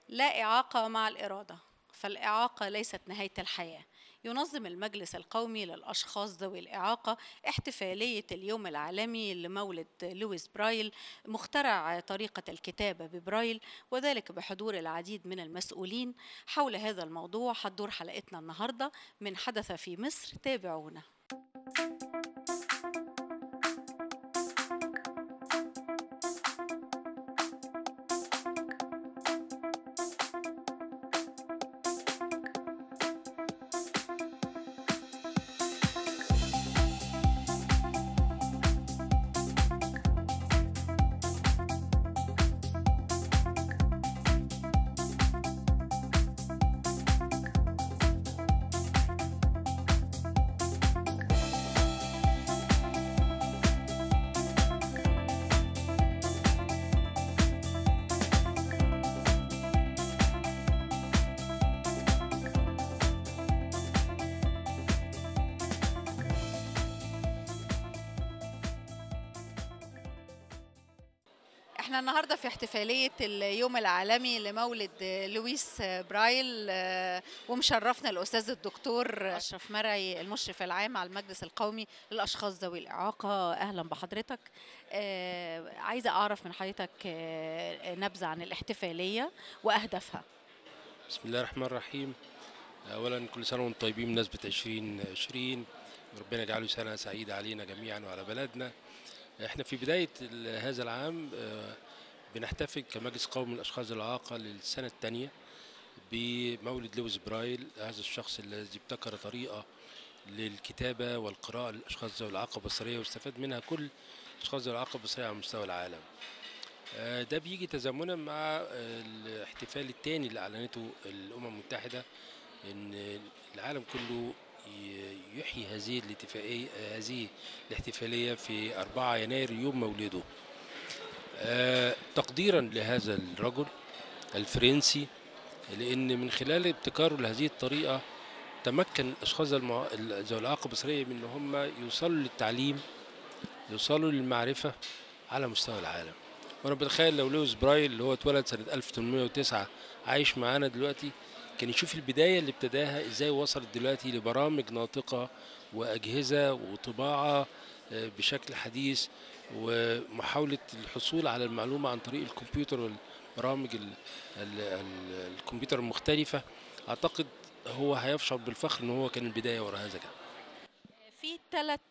لا إعاقة مع الإرادة فالإعاقة ليست نهاية الحياة ينظم المجلس القومي للأشخاص ذوي الإعاقة احتفالية اليوم العالمي لمولد لويس برايل مخترع طريقة الكتابة ببرايل وذلك بحضور العديد من المسؤولين حول هذا الموضوع هتدور حلقتنا النهاردة من حدث في مصر تابعونا احنا النهارده في احتفاليه اليوم العالمي لمولد لويس برايل آه، ومشرفنا الاستاذ الدكتور اشرف مرعي المشرف العام على المجلس القومي للاشخاص ذوي الاعاقه اهلا بحضرتك آه، عايزه اعرف من حضرتك آه، نبذه عن الاحتفاليه واهدافها بسم الله الرحمن الرحيم اولا كل سنه وانتم طيبين بمناسبه 2020 ربنا يجعله سنه سعيده علينا جميعا وعلى بلدنا احنا في بدايه ال- هذا العام آه، بنحتفل كمجلس قومي للاشخاص ذوي الاعاقه للسنه الثانيه بمولد لويس برايل هذا الشخص الذي ابتكر طريقه للكتابه والقراءه للاشخاص ذوي الاعاقه البصريه واستفاد منها كل الاشخاص ذوي الاعاقه البصريه على مستوى العالم آه، ده بيجي تزامنا مع آه، الاحتفال الثاني اللي اعلنته الامم المتحده ان العالم كله ي- يحيي هذه الاتفاقيه آه، هذه الاحتفاليه في 4 يناير يوم مولده آه، تقديرا لهذا الرجل الفرنسي لان من خلال ابتكاره لهذه الطريقه تمكن الاشخاص المع- ذوي الاعاقه البصريه من ان هم يوصلوا للتعليم يوصلوا للمعرفه على مستوى العالم وانا بتخيل لو لويس برايل اللي هو اتولد سنه 1809 عايش معانا دلوقتي كان يشوف البدايه اللي ابتداها ازاي وصلت دلوقتي لبرامج ناطقه واجهزه وطباعه آه، بشكل حديث ومحاوله الحصول على المعلومه عن طريق الكمبيوتر والبرامج ال ال ال الكمبيوتر المختلفه اعتقد هو هيشعر بالفخر ان هو كان البدايه وراء هذا كان في ثلاث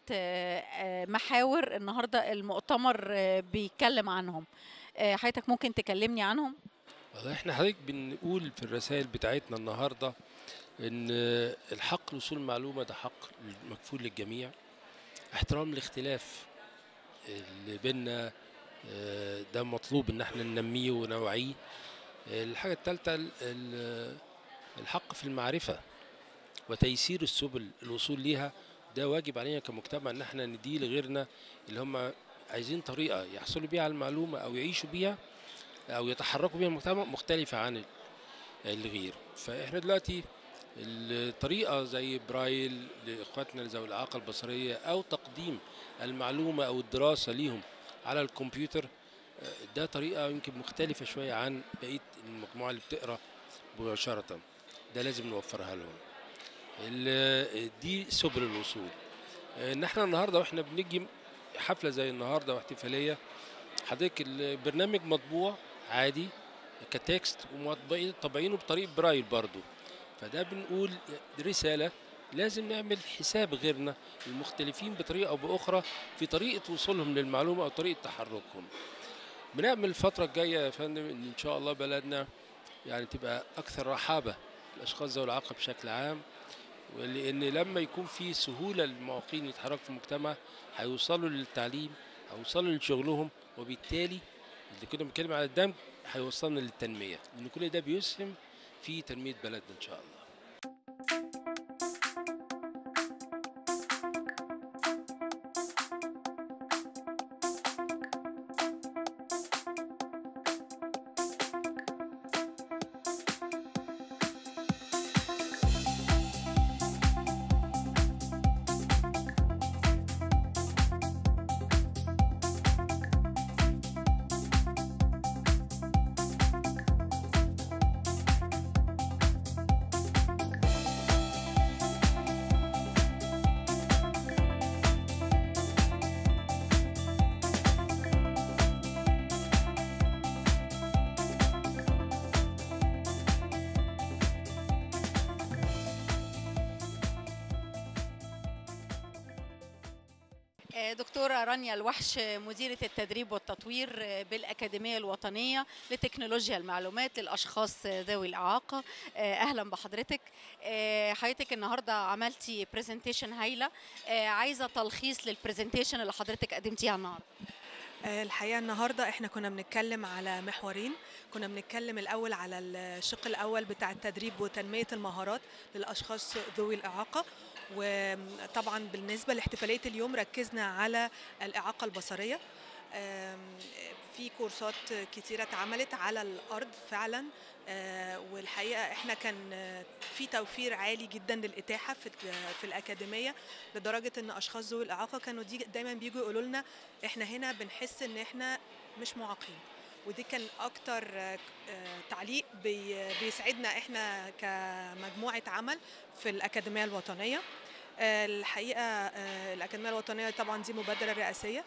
محاور النهارده المؤتمر آه، بيتكلم عنهم آه، حضرتك ممكن تكلمني عنهم والله احنا حضرتك بنقول في الرسائل بتاعتنا النهارده ان الحق لوصول المعلومه ده حق مكفول للجميع احترام الاختلاف اللي بينا اه، ده مطلوب ان احنا ننميه ونوعيه الحاجه الثالثه الحق في المعرفه وتيسير السبل الوصول ليها ده واجب علينا كمجتمع ان احنا نديه لغيرنا اللي هم عايزين طريقه يحصلوا بيها على المعلومه او يعيشوا بيها او يتحركوا بيها المجتمع مختلفه عن الغير فاحنا دلوقتي الطريقه زي برايل لاخواتنا ذوي الاعاقه البصريه او تقديم المعلومه او الدراسه ليهم على الكمبيوتر آه، ده طريقه يمكن مختلفه شويه عن بقيه المجموعه اللي بتقرا مباشره ده لازم نوفرها لهم ال- دي سبل الوصول آه، ان احنا النهارده واحنا بنيجي حفله زي النهارده واحتفاليه حضرتك البرنامج مطبوع عادي كتكست ومطبعين طابعينه بطريقه برايل برضو فده بنقول رساله لازم نعمل حساب غيرنا المختلفين بطريقه او باخرى في طريقه وصولهم للمعلومه او طريقه تحركهم بنعمل الفتره الجايه يا فندم ان ان شاء الله بلدنا يعني تبقى اكثر رحابه الاشخاص ذوي الاعاقه بشكل عام ولان لما يكون في سهوله للمعاقين يتحركوا في المجتمع هيوصلوا للتعليم هيوصلوا لشغلهم وبالتالي اللي كنا بنتكلم على الدمج هيوصلنا للتنميه لان كل ده بيسهم في تنميه بلدنا ان شاء الله آه، دكتورة رانيا الوحش مديرة التدريب والتطوير آه، بالأكاديمية الوطنية لتكنولوجيا المعلومات للأشخاص ذوي الإعاقة آه، أهلا بحضرتك آه، حضرتك النهاردة عملتي برزنتيشن هايلة آه، عايزة تلخيص للبرزنتيشن اللي حضرتك قدمتيها النهاردة آه، الحقيقة النهاردة احنا كنا بنتكلم على محورين كنا بنتكلم الأول على الشق الأول بتاع التدريب وتنمية المهارات للأشخاص ذوي الإعاقة وطبعا بالنسبة لاحتفالية اليوم ركزنا على الإعاقة البصرية آم، في كورسات كتيرة اتعملت على الأرض فعلا آه، والحقيقة احنا كان آه، في توفير عالي جدا للإتاحة في في الأكاديمية لدرجة إن أشخاص ذوي الإعاقة كانوا دي دايما بيجوا يقولوا لنا احنا هنا بنحس إن احنا مش معاقين ودي كان اكتر آه، آه، تعليق بي- بيسعدنا احنا كمجموعه عمل في الاكاديميه الوطنيه آه، الحقيقه آه، الاكاديميه الوطنيه طبعا دي مبادره رئاسيه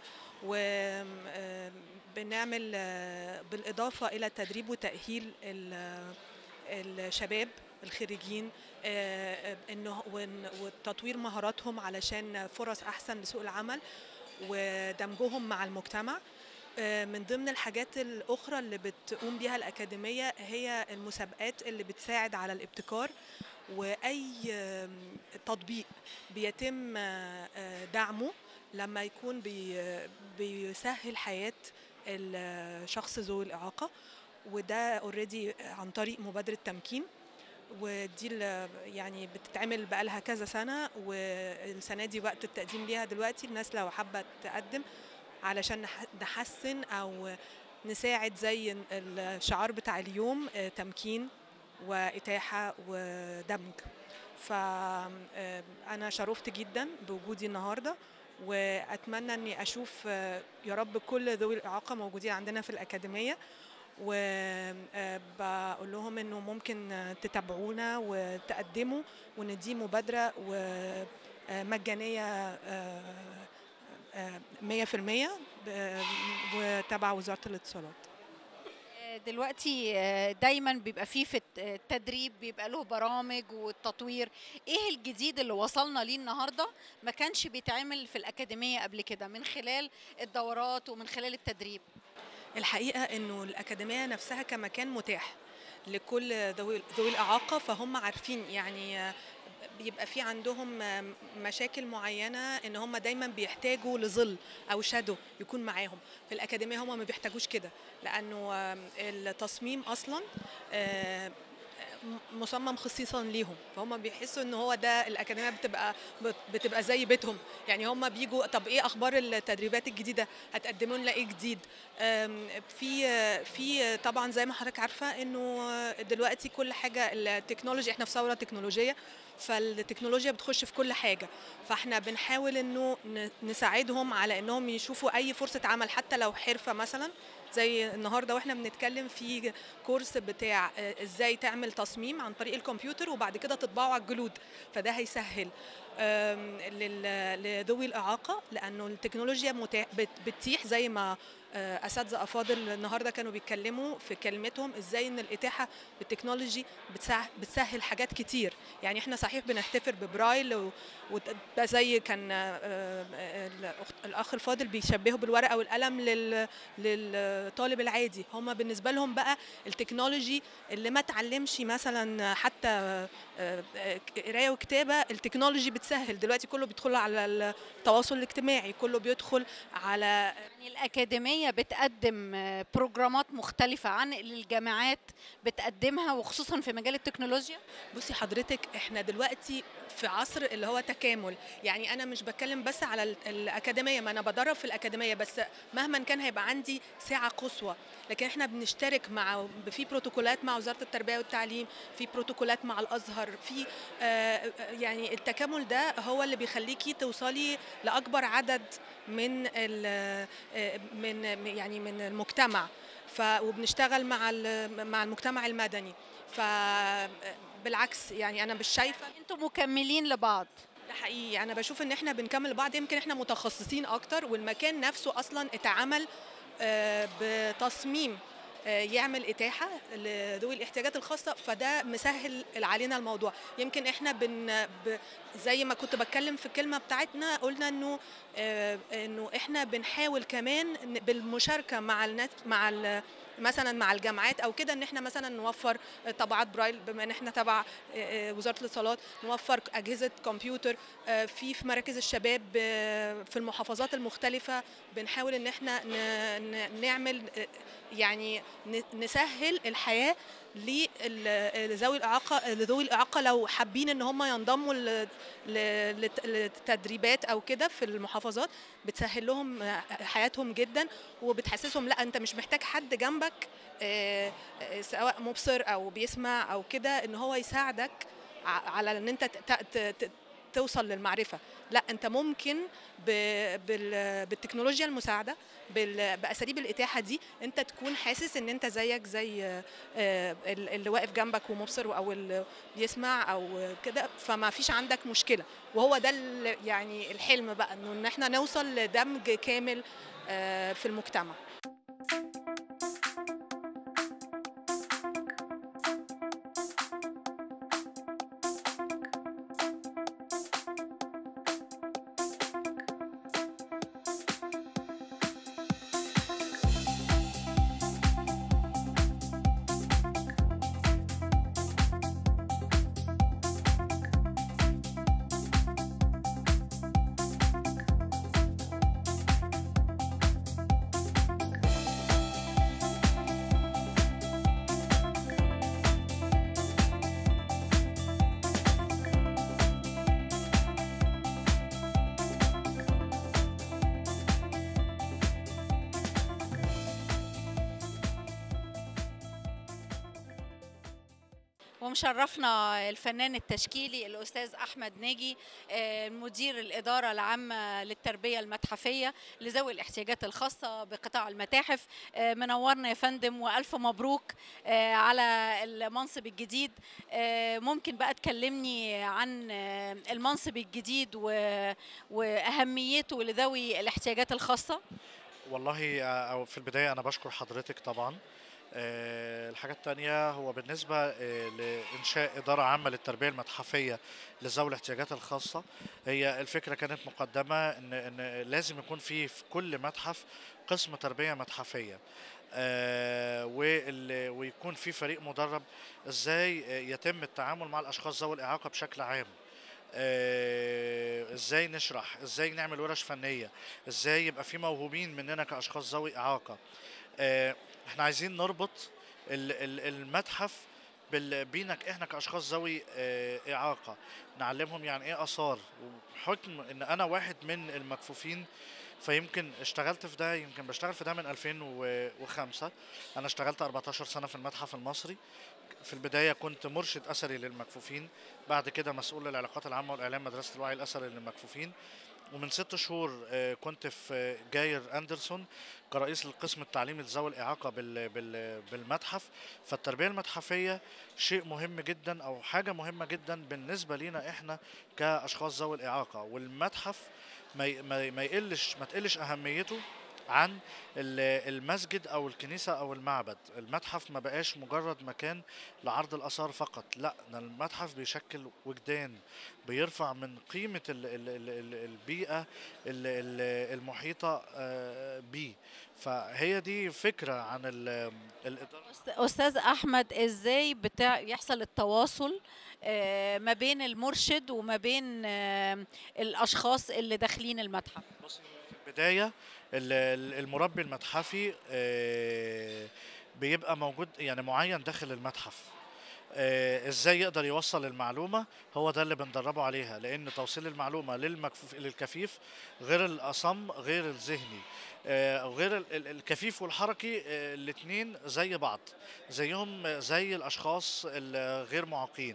وبنعمل بالاضافه الى تدريب وتاهيل ال- الشباب الخريجين آه، آه، انه ون- وتطوير مهاراتهم علشان فرص احسن لسوق العمل ودمجهم مع المجتمع آه، من ضمن الحاجات الأخرى اللي بتقوم بيها الأكاديمية هي المسابقات اللي بتساعد على الابتكار وأي آم، تطبيق بيتم آه، آه، دعمه لما يكون بي- بيسهل حياة الشخص ذوي الإعاقة وده اوريدي عن طريق مبادرة تمكين ودي اللي يعني بتتعمل بقالها كذا سنة والسنة دي وقت التقديم ليها دلوقتي الناس لو حابة تقدم علشان نح- نحسن او نساعد زي الشعار بتاع اليوم آه، تمكين واتاحه ودمج فانا شرفت جدا بوجودي النهارده واتمنى اني اشوف آه، يا رب كل ذوي الاعاقه موجودين عندنا في الاكاديميه وبقول لهم انه ممكن آه، تتابعونا وتقدموا وان دي مبادره ومجانيه 100% ب- وتبع وزاره الاتصالات آه، دلوقتي آه، دايما بيبقى فيه في الت- التدريب بيبقى له برامج والتطوير ايه الجديد اللي وصلنا ليه النهارده ما كانش بيتعمل في الأكاديمية قبل كده من خلال الدورات ومن خلال التدريب الحقيقه انه الاكاديميه نفسها كمكان متاح لكل ذوي ذوي الاعاقه فهم عارفين يعني آه، بيبقى في عندهم آه، مشاكل معينه ان هم دايما بيحتاجوا لظل او شادو يكون معاهم في الاكاديميه هم ما بيحتاجوش كده لانه آه، التصميم اصلا آه، مصمم خصيصا ليهم فهم بيحسوا ان هو ده الاكاديميه بتبقى بتبقى زي بيتهم يعني هم بيجوا طب ايه اخبار التدريبات الجديده هتقدموا لنا ايه جديد أم، في في طبعا زي ما حضرتك عارفه انه دلوقتي كل حاجه التكنولوجي احنا في ثوره تكنولوجيه فالتكنولوجيا بتخش في كل حاجه فاحنا بنحاول انه ن- نساعدهم على انهم يشوفوا اي فرصه عمل حتى لو حرفه مثلا زي النهارده واحنا بنتكلم في كورس بتاع آه، ازاي تعمل تصميم عن طريق الكمبيوتر وبعد كده تطبعه على الجلود فده هيسهل آم، لل- لذوي الاعاقه لانه التكنولوجيا متاح بت- بتتيح زي ما آه، اساتذه افاضل النهارده كانوا بيتكلموا في كلمتهم ازاي ان الاتاحه بالتكنولوجي بتسع- بتسهل حاجات كتير يعني احنا صحيح بنحتفر ببرايل و- وده زي كان آه، آه، الأخت- الاخ الفاضل بيشبهه بالورقه والقلم لل- للطالب العادي هم بالنسبه لهم بقى التكنولوجي اللي ما اتعلمش مثلا حتى آه، آه، قرايه وكتابه التكنولوجي بتسهل دلوقتي كله بيدخل على التواصل الاجتماعي كله بيدخل على يعني الأكاديمية بتقدم آه، بروجرامات مختلفة عن اللي الجامعات بتقدمها وخصوصا في مجال التكنولوجيا بصي حضرتك احنا دلوقتي في عصر اللي هو تكامل يعني انا مش بتكلم بس على ال- الاكاديميه ما انا بدرب في الاكاديميه بس مهما كان هيبقى عندي ساعه قصوى لكن احنا بنشترك مع في بروتوكولات مع وزاره التربيه والتعليم في بروتوكولات مع الازهر في آه، يعني التكامل ده هو اللي بيخليكي توصلي لاكبر عدد من ال- آه، من يعني من المجتمع ف وبنشتغل مع ال- مع المجتمع المدني ف بالعكس يعني انا مش شايفه انتوا مكملين لبعض ده حقيقي انا بشوف ان احنا بنكمل بعض يمكن احنا متخصصين اكتر والمكان نفسه اصلا اتعمل آه، بتصميم آه، يعمل اتاحه لذوي الاحتياجات الخاصه فده مسهل علينا الموضوع يمكن احنا بن ب- زي ما كنت بتكلم في الكلمه بتاعتنا قلنا انه آه، انه احنا بنحاول كمان ن- بالمشاركه مع الناس مع ال- مثلا مع الجامعات او كده ان احنا مثلا نوفر طبعات برايل بما ان احنا تبع آه، آه، وزاره الاتصالات نوفر اجهزه كمبيوتر آه، في في مراكز الشباب آه، في المحافظات المختلفه بنحاول ان احنا ن- ن- نعمل آه، يعني ن- نسهل الحياه لل- لذوي الاعاقه لذوي الاعاقه لو حابين ان هم ينضموا ل- ل- لت- لتدريبات او كده في المحافظات بتسهل لهم حياتهم جدا وبتحسسهم لا انت مش محتاج حد جنبك آه، آه، سواء مبصر او بيسمع او كده ان هو يساعدك ع- على ان انت ت- ت- ت- توصل للمعرفه لا انت ممكن ب- بال- بالتكنولوجيا المساعده بال- باساليب الاتاحه دي انت تكون حاسس ان انت زيك زي آه، ال- اللي واقف جنبك ومبصر او اللي بيسمع او كده فما فيش عندك مشكله وهو ده ال- يعني الحلم بقى انه ان احنا نوصل لدمج كامل آه، في المجتمع ومشرفنا الفنان التشكيلي الأستاذ أحمد ناجي آه، مدير الإدارة العامة للتربية المتحفية لذوي الاحتياجات الخاصة بقطاع المتاحف آه، منورنا يا فندم وألف مبروك آه، على المنصب الجديد آه، ممكن بقى تكلمني عن آه، المنصب الجديد و- وأهميته لذوي الاحتياجات الخاصة والله آه، أو في البداية أنا بشكر حضرتك طبعا آه، الحاجة التانية هو بالنسبة آه، لإنشاء إدارة عامة للتربية المتحفية لذوي الاحتياجات الخاصة هي الفكرة كانت مقدمة إن إن لازم يكون في في كل متحف قسم تربية متحفية آه، وال- ويكون في فريق مدرب ازاي آه، يتم التعامل مع الاشخاص ذوي الاعاقه بشكل عام آه، ازاي نشرح ازاي نعمل ورش فنيه ازاي يبقى في موهوبين مننا كاشخاص ذوي اعاقه آه، احنا عايزين نربط ال- ال- المتحف بال- بينا احنا كاشخاص ذوي آه، اعاقه نعلمهم يعني ايه اثار وبحكم ان انا واحد من المكفوفين فيمكن اشتغلت في ده يمكن بشتغل في ده من 2005 انا اشتغلت 14 سنه في المتحف المصري في البدايه كنت مرشد اثري للمكفوفين بعد كده مسؤول للعلاقات العامه والاعلام مدرسه الوعي الاثري للمكفوفين ومن ست شهور آه، كنت في جاير اندرسون كرئيس القسم التعليمي لذوي الاعاقه بال- بال- بالمتحف فالتربيه المتحفيه شيء مهم جدا او حاجه مهمه جدا بالنسبه لينا احنا كاشخاص ذوي الاعاقه والمتحف ما ي- ما ي- ما يقلش ما تقلش اهميته عن ال- المسجد او الكنيسه او المعبد المتحف ما بقاش مجرد مكان لعرض الاثار فقط لا ده المتحف بيشكل وجدان بيرفع من قيمه ال ال ال ال البيئه ال ال المحيطه آه، بيه فهي دي فكره عن ال- الاداره أست- استاذ احمد ازاي بتاع يحصل التواصل آه، ما بين المرشد وما بين آه، الاشخاص اللي داخلين المتحف بصي في البدايه ال- ال- المربي المتحفي آه، بيبقى موجود يعني معين داخل المتحف آه، ازاي يقدر يوصل المعلومه هو ده اللي بندربه عليها لان توصيل المعلومه للمكفوف للكفيف غير الاصم غير الذهني آه، غير ال- ال- الكفيف والحركي الاثنين زي بعض زيهم زي الاشخاص الغير معاقين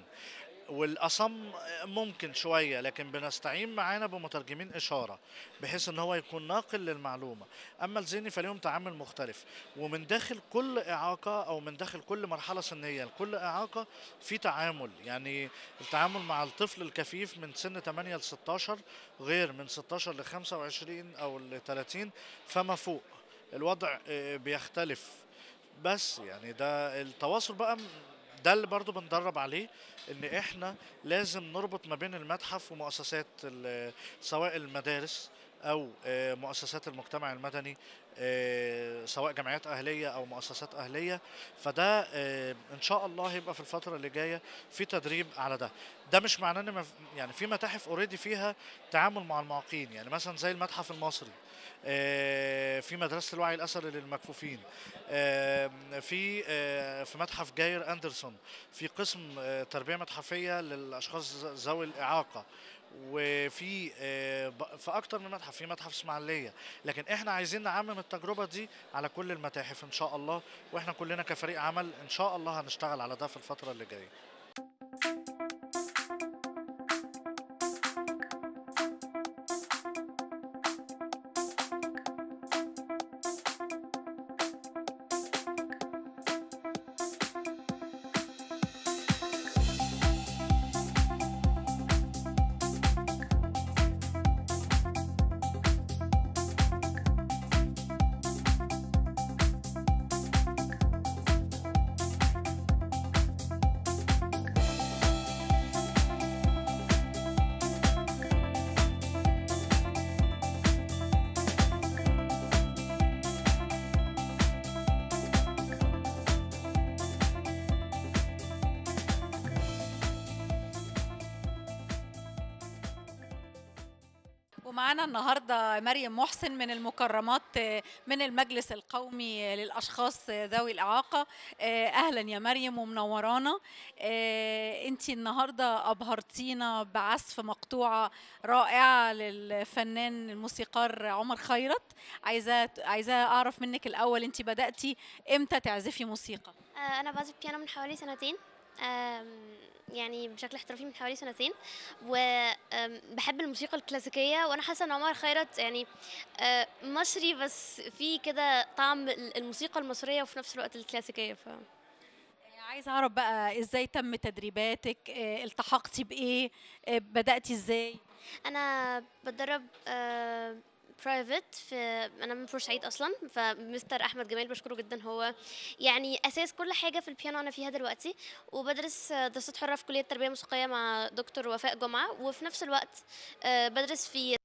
والاصم ممكن شويه لكن بنستعين معانا بمترجمين اشاره بحيث ان هو يكون ناقل للمعلومه اما الذهني فليهم تعامل مختلف ومن داخل كل اعاقه او من داخل كل مرحله سنيه لكل اعاقه في تعامل يعني التعامل مع الطفل الكفيف من سن 8 ل 16 غير من 16 ل 25 او ل 30 فما فوق الوضع آه، بيختلف بس يعني ده التواصل بقى م- ده اللي برضو بندرب عليه ان احنا لازم نربط ما بين المتحف ومؤسسات ال- سواء المدارس او آه، مؤسسات المجتمع المدني آه، سواء جمعيات اهليه او مؤسسات اهليه فده آه، ان شاء الله هيبقى في الفتره اللي جايه في تدريب على ده ده مش معناه ان مف- يعني في متاحف اوريدي فيها تعامل مع المعاقين يعني مثلا زي المتحف المصري آه، في مدرسه الوعي الاثري للمكفوفين آه، في آه، في متحف جاير اندرسون في قسم آه، تربيه متحفيه للاشخاص ذ- ذوي الاعاقه وفي آه، ب- في اكتر من متحف في متحف اسماعيليه لكن احنا عايزين نعمم التجربه دي على كل المتاحف ان شاء الله واحنا كلنا كفريق عمل ان شاء الله هنشتغل على ده في الفتره اللي جايه ومعانا النهارده مريم محسن من المكرمات آه، من المجلس القومي للاشخاص ذوي الاعاقه آه، اهلا يا مريم ومنورانا انت النهارده ابهرتينا بعزف مقطوعه رائعه للفنان الموسيقار عمر خيرت عايزاه عايزاه اعرف منك الاول انت بداتي امتى تعزفي موسيقى آه، انا بعزف بيانو من حوالي سنتين آم، يعني بشكل احترافي من حوالي سنتين وبحب الموسيقى الكلاسيكية وانا حاسة ان عمر خيرت يعني آه، مصري بس في كده طعم الموسيقى المصرية وفي نفس الوقت الكلاسيكية ف عايزه اعرف بقى ازاي تم تدريباتك آه، التحقتي بايه آه، بداتي ازاي انا بتدرب برايفت في انا من بورسعيد اصلا فمستر احمد جمال بشكره جدا هو يعني اساس كل حاجه في البيانو انا فيها دلوقتي وبدرس آه، دراسات حره في كليه التربيه الموسيقيه مع دكتور وفاء جمعه وفي نفس الوقت آه، بدرس في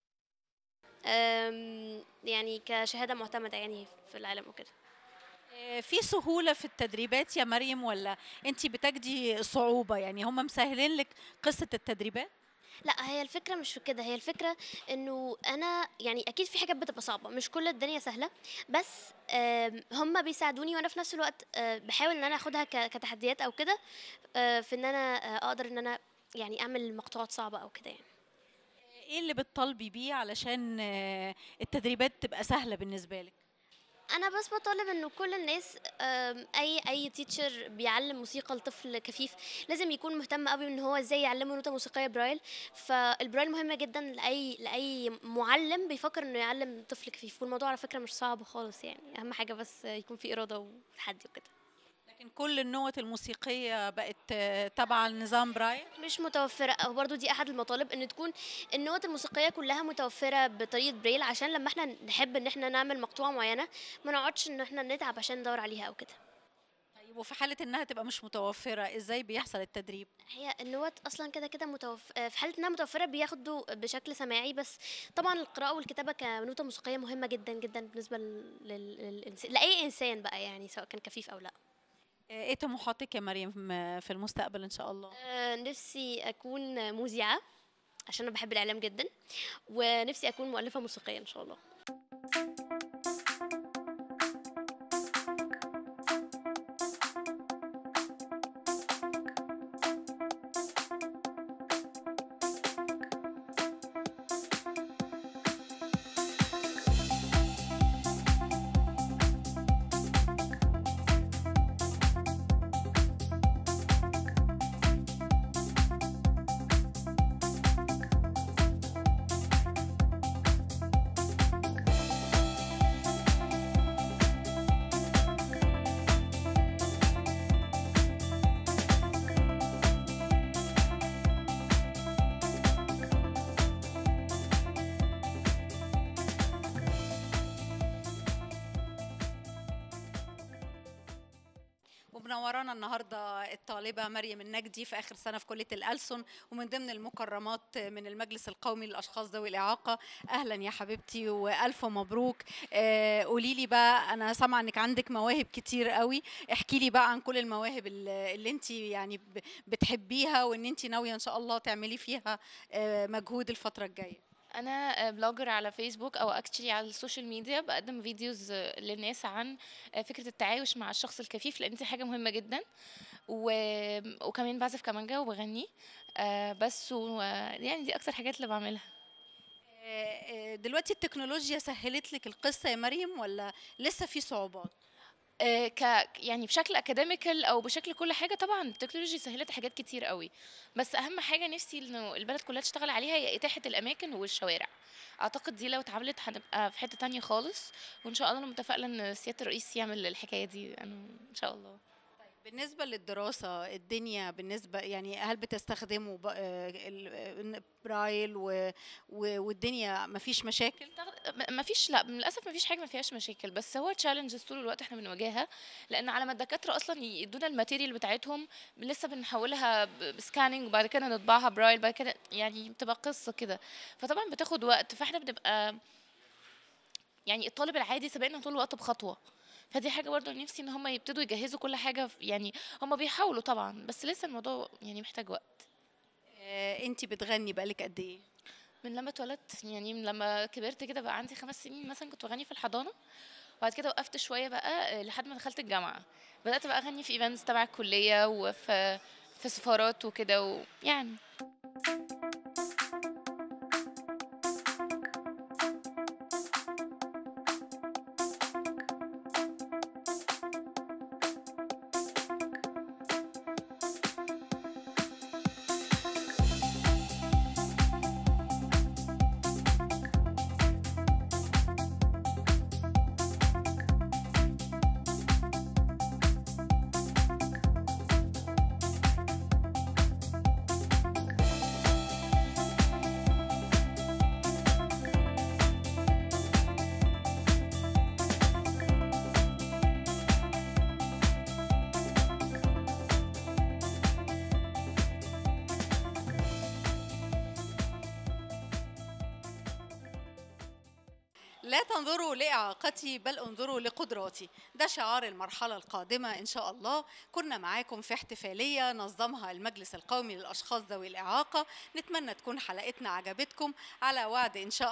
آم، يعني كشهاده معتمده يعني في العالم وكده آه، في سهولة في التدريبات يا مريم ولا انت بتجدي صعوبة يعني هم مسهلين لك قصة التدريبات لا هي الفكره مش في كده هي الفكره انه انا يعني اكيد في حاجات بتبقى صعبه مش كل الدنيا سهله بس آم، هم بيساعدوني وانا في نفس الوقت آه، بحاول ان انا اخدها ك- كتحديات او كده آه، في ان انا آه، اقدر ان انا يعني اعمل مقطوعات صعبه او كده يعني ايه اللي بتطالبي بيه علشان آه، التدريبات تبقى سهلة بالنسبة لك انا بس بطالب انه كل الناس آم، اي اي تيتشر بيعلم موسيقى لطفل كفيف لازم يكون مهتم قوي ان هو ازاي يعلمه نوتة موسيقيه برايل فالبرايل مهمه جدا لاي لاي معلم بيفكر انه يعلم طفل كفيف والموضوع على فكره مش صعب خالص يعني اهم حاجه بس يكون في اراده وتحدي وكده لكن كل النوت الموسيقية بقت آه، تبع النظام برايل مش متوفرة أو برضو دي أحد المطالب إن تكون النوت الموسيقية كلها متوفرة بطريقة بريل عشان لما احنا نحب إن احنا نعمل مقطوعة معينة ما نقعدش إن احنا نتعب عشان ندور عليها أو كده طيب وفي حالة انها تبقى مش متوفرة ازاي بيحصل التدريب هي النوت اصلا كده كده متوف... آه، في حاله انها متوفره بياخدوا بشكل سماعي بس طبعا القراءه والكتابه كنوته موسيقيه مهمه جدا جدا بالنسبه لل... لل... للإنس... لاي انسان بقى يعني سواء كان كفيف او لا آه، ايه طموحاتك يا مريم آه، في المستقبل ان شاء الله آه، نفسي اكون مذيعه عشان انا بحب الاعلام جدا ونفسي اكون مؤلفه موسيقيه ان شاء الله ومنورانا النهارده الطالبه مريم النجدي في اخر سنه في كليه الألسن ومن ضمن المكرمات من المجلس القومي للاشخاص ذوي الاعاقه اهلا يا حبيبتي والف مبروك آه، قولي لي بقى انا سامعه انك عندك مواهب كتير قوي احكي لي بقى عن كل المواهب اللي اللي انت يعني ب- بتحبيها وان انت ناويه ان شاء الله تعملي فيها آه، مجهود الفتره الجايه انا آه، بلوجر على فيسبوك او اكشلي على السوشيال ميديا بقدم فيديوز آه، للناس عن آه، فكره التعايش مع الشخص الكفيف لان دي حاجه مهمه جدا و... وكمان بعزف كمانجا وبغني آه، بس و... يعني دي اكتر حاجات اللي بعملها آه، آه، دلوقتي التكنولوجيا سهلت لك القصه يا مريم ولا لسه في صعوبات آه، ك يعني بشكل اكاديميكال او بشكل كل حاجه طبعا التكنولوجي سهلت حاجات كتير قوي بس اهم حاجه نفسي انه البلد كلها تشتغل عليها هي اتاحه الاماكن والشوارع اعتقد دي لو اتعملت هنبقى في حته تانية خالص وان شاء الله انا متفائله ان سياده الرئيس يعمل الحكايه دي انا ان شاء الله بالنسبة للدراسة الدنيا بالنسبة يعني هل بتستخدموا ب- آه، ال- آه، برايل و- و- والدنيا مفيش مشاكل؟ ما فيش لا للاسف ما فيش حاجه ما فيهاش مشاكل بس هو تشالنجز طول الوقت احنا بنواجهها لان على ما الدكاتره اصلا يدونا الماتيريال بتاعتهم لسه بنحولها ب- بسكاننج وبعد كده نطبعها برايل بعد كده يعني بتبقى قصه كده فطبعا بتاخد وقت فاحنا بنبقى يعني الطالب العادي سبقنا طول الوقت بخطوه فدي حاجه برضه نفسي ان هم يبتدوا يجهزوا كل حاجه في- يعني هم بيحاولوا طبعا بس لسه الموضوع يعني محتاج وقت انت بتغني بقالك قد ايه؟ من لما اتولدت يعني من لما كبرت كده بقى عندي خمس سنين مثلا كنت بغني في الحضانه وبعد كده وقفت شويه بقى آه، لحد ما دخلت الجامعه بدات بقى اغني في ايفنتس تبع الكليه وفي في سفارات وكده ويعني لا تنظروا لإعاقتي بل انظروا لقدراتي ده شعار المرحلة القادمة إن شاء الله كنا معاكم في احتفالية نظمها المجلس القومي للأشخاص ذوي الإعاقة نتمنى تكون حلقتنا عجبتكم على وعد إن شاء